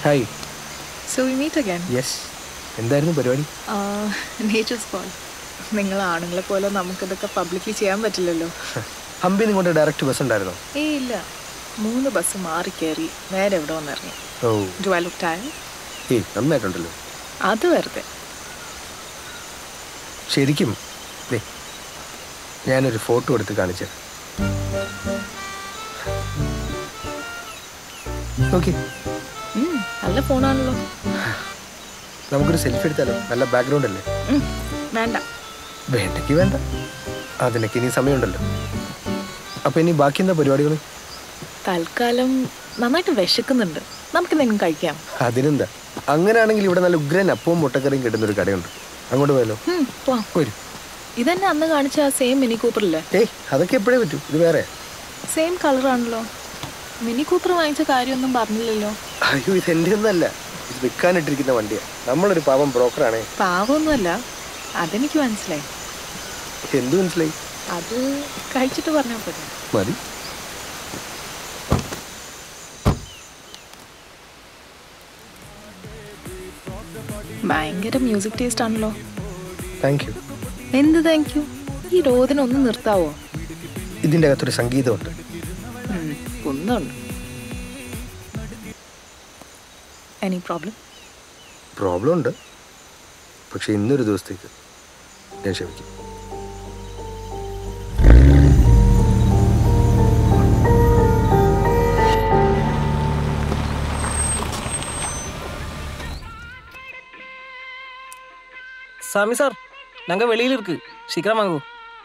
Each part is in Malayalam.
Hi so we meet again yes എന്തായിരുന്നു പരിപാടി നേച്ചേഴ്സ് കോൾ നിങ്ങൾ ആണുങ്ങളെ പോലെ നമുക്കിതൊക്കെ പബ്ലിക്ലി ചെയ്യാൻ പറ്റില്ലല്ലോ ഹംപി നിങ്ങോട്ട് ഡയറക്റ്റ് ബസ് ഉണ്ടായിരുന്നോ ഏയ് ഇല്ല മൂന്ന് ബസ് മാറി കയറി നേരെ എവിടെ വന്നിറങ്ങി oh do I look time ഏയ് നന്നായിട്ടുണ്ടല്ലോ അത് വെറുതെ ശരിക്കും ദേ ഞാനൊരു ഫോട്ടോ എടുത്ത് കാണിച്ചു ഓക്കെ ഉം, നല്ല ഫോണാണല്ലോ നമുക്കൊരു സെൽഫി എടുത്താലോ നല്ല ബാക്ക്ഗ്രൗണ്ട് അല്ലേ ഉം, വേണ്ട വേണ്ടയ്ക്ക് വേണ്ട അതിനൊക്കെ ഇനി സമയമുണ്ടല്ലോ അപ്പൊ ഇനി ബാക്കി എന്താ പരിപാടികൾ തൽക്കാലം നന്നായിട്ട് വിശക്കുന്നുണ്ട് നമുക്ക് എന്തെങ്കിലും കഴിക്കാം അതിനെന്താ അങ്ങനെയാണെങ്കിൽ ഇവിടെ നല്ല ഉഗ്രൻ അപ്പവും മുട്ടക്കറിയും കിട്ടുന്ന ഒരു കടയുണ്ട് അങ്ങോട്ട് പോയല്ലോ ഉം, പോവാം വരൂ ഇതന്നെ അന്ന് കാണിച്ച ആ സെയിം മിനി കൂപ്പറില്ലേ ഏയ് അതൊക്കെ എപ്പോഴേ പറ്റൂ ഇത് വേറെ സെയിം കളറാണല്ലോ മിനി കൂപ്പർ വാങ്ങിച്ച കാര്യമൊന്നും പറഞ്ഞില്ലല്ലോ അയ്യോ ഇത് എൻ്റെ ഒന്നല്ല ഇത് വിൽക്കാനിട്ടിരിക്കുന്ന വണ്ടിയാ നമ്മളൊരു പാവം ബ്രോക്കറാണേ പാവമൊന്നുമല്ല അതെനിക്ക് മനസ്സിലായി എന്ത് മനസ്സിലായി അത് കഴിച്ചിട്ട് പറഞ്ഞാൽ പോരെ മതി ഭയങ്കര മ്യൂസിക് ടേസ്റ്റ് ആണല്ലോ താങ്ക് യു എന്ത് താങ്ക് യു ഈ രോദന ഒന്ന് നിർത്താവോ ഇതിൻ്റെ അകത്തൊരു സംഗീതമുണ്ട് ഉം, ഒന്നുണ്ട് എനി പ്രോബ്ലം പ്രോബ്ലം ഉണ്ട് പക്ഷെ ഇന്നൊരു ദിവസത്തേക്ക് ഞാൻ ക്ഷമിക്കും சாமி சார் நாங்கள் வெளியில் இருக்கு சீக்கிரம் வாங்கൂ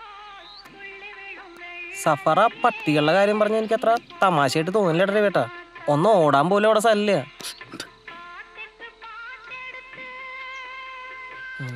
സഫറ പട്ടികളുടെ കാര്യം പറഞ്ഞ എനിക്ക് അത്ര തമാശയായിട്ട് തോന്നില്ല ഡ്രൈവേട്ടാ ഒന്ന് ഓടാൻ പോലും അവിടെ സ്ഥലമില്ല ഉം.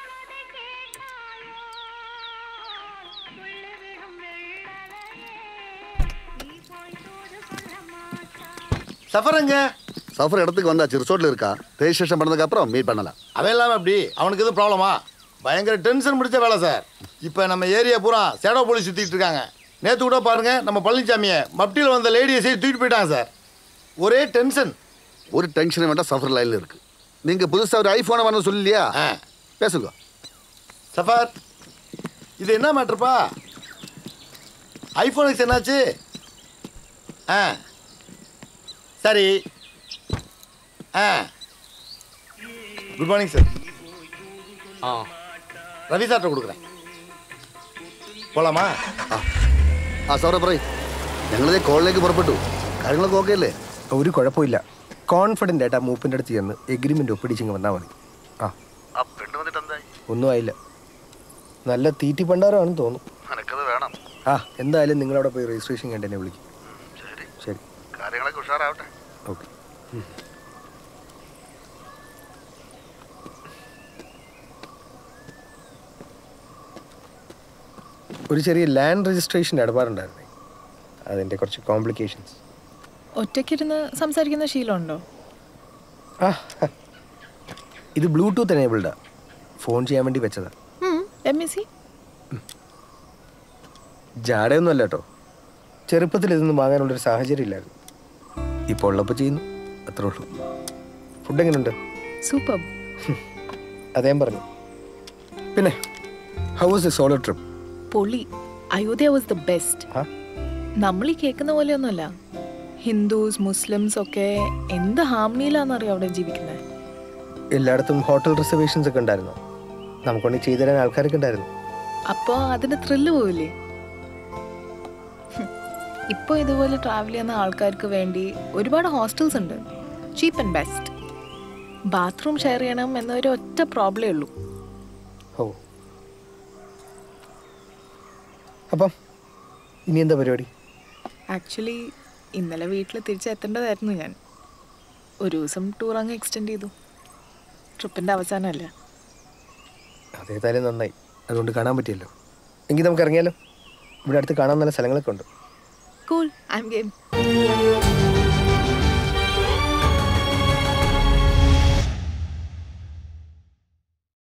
சஃபர் எங்க சஃபர் இடத்துக்கு வந்தாச்சு ரிசோர்ட்ல இருக்கா ரெஜிஸ்ட்ரேஷன் பண்ணதுக்கு அப்புறம் மீட் பண்ணலாம் அவன் இல்லாமல் எப்படி அவனுக்கு எதுவும் ப்ராப்ளமா பயங்கர டென்ஷன் பிடிச்ச வேலை சார் இப்போ நம்ம ஏரியா பூரா சேடோ போலீஸ் சுற்றிட்டு இருக்காங்க நேற்று கூட பாருங்க நம்ம பழனிசாமியை மப்டியில் வந்த லேடியை செய்து தூக்கிட்டு போயிட்டாங்க சார் ஒரே டென்ஷன் ஒரு டென்ஷன் வேண்டாம் சஃபர் லைன்ல இருக்கு நீங்க புதுசா ஒரு ஐபோனை வாங்க சொல்லலையா ஆ பேசுங்க சஃபார் இது என்ன மேட்ருப்பா ஐஃபோன் எக்ஸ் என்னாச்சு ஆ சரி ஆ குட் மார்னிங் சார் ஆ ரவி சார்ட்ட கொடுக்குறேன் പോലാമാ ആ സൗറ പറയ് ഞങ്ങളിതേ കോളിലേക്ക് പുറപ്പെട്ടു കാര്യങ്ങളൊക്കെ ഓക്കെ അല്ലേ ഒരു കുഴപ്പമില്ല കോൺഫിഡൻ്റ് ആയിട്ട് ആ മൂപ്പിൻ്റെ അടുത്ത് ചെന്ന് എഗ്രിമെൻ്റ് ഒപ്പിടിച്ചിങ്ങ് വന്നാൽ മതി ആ ആ പെണ്ണ് വന്നിട്ട് എന്തായി ഒന്നും ആയില്ല നല്ല തീറ്റി പണ്ടാരമാണെന്ന് തോന്നുന്നു നിനക്കത് വേണം ആ എന്തായാലും നിങ്ങളവിടെ പോയി രജിസ്ട്രേഷൻ കണ്ട് എന്നെ വിളിക്കും ശരി ശരി കാര്യങ്ങളൊക്കെ ഉഷാറാവട്ടെ ഓക്കെ ഒരു ചെറിയ ലാൻഡ് രജിസ്ട്രേഷൻ ഇടപാടുണ്ടായിരുന്നേ അതിൻ്റെ കുറച്ച് കോംപ്ലിക്കേഷൻസ് ഒറ്റയ്ക്കിരുന്ന് സംസാരിക്കുന്ന ശീലമുണ്ടോ ആ ഹ. ഇത് ബ്ലൂടൂത്ത് എനേബിൾഡാ ഫോൺ ചെയ്യാൻ വേണ്ടി വെച്ചതാ എം എസ് സി ജാടയൊന്നുമല്ല കേട്ടോ ചെറുപ്പത്തിൽ ഇതൊന്നും വാങ്ങാനുള്ളൊരു സാഹചര്യം ഇല്ലായിരുന്നു ഇപ്പോൾ ഉള്ളപ്പോൾ ചെയ്യുന്നു അത്രേ ഉള്ളൂ ഫുഡ് എങ്ങനെയുണ്ട് സൂപ്പർ അതേം പറഞ്ഞു പിന്നെ how was the solo trip പൊളി അയോധ്യ വാസ് ദ ബെസ്റ്റ് ആ നമ്മൾ ഈ കേൾക്കുന്ന പോലെയൊന്നുമല്ല ഹിന്ദുസ് മുസ്ലിംസ് ഒക്കെ എന്ത് ഹാർമണിയിലാണെന്നറിയോ അവിടെ ജീവിക്കുന്നത് എല്ലായിടത്തും ഹോട്ടൽ റിസർവേഷൻസ് ഒക്കെ ഉണ്ടായിരുന്നു നമുക്കൊണ്ട് ചെയ്തു തരാൻ ആൾക്കാരൊക്കെ ഉണ്ടായിരുന്നു അപ്പോൾ അതിന് ത്രില്ല് പോവില്ലേ ഹും. ഇപ്പോൾ ഇതുപോലെ ട്രാവൽ ചെയ്യുന്ന ആൾക്കാർക്ക് വേണ്ടി ഒരുപാട് ഹോസ്റ്റൽസ് ഉണ്ട് cheap and best bathroom share ചെയ്യണം എന്നൊരു ഒറ്റ പ്രോബ്ലമേ ഉള്ളൂ ഓ അപ്പം ഇനി എന്താ പരിപാടി ആക്ച്വലി ഇന്നലെ വീട്ടിൽ തിരിച്ചെത്തേണ്ടതായിരുന്നു ഞാൻ ഒരു ദിവസം ടൂർ അങ്ങ് എക്സ്റ്റെൻഡ് ചെയ്തു ട്രിപ്പിൻ്റെ അവസാനമല്ല അതേതായാലും നന്നായി അതുകൊണ്ട് കാണാൻ പറ്റിയല്ലോ എങ്കിൽ നമുക്ക് ഇറങ്ങിയാലോ ഇവിടെ അടുത്ത് കാണാൻ നല്ല സ്ഥലങ്ങളൊക്കെ ഉണ്ട് കൂൾ ഐ എം ഗെയിം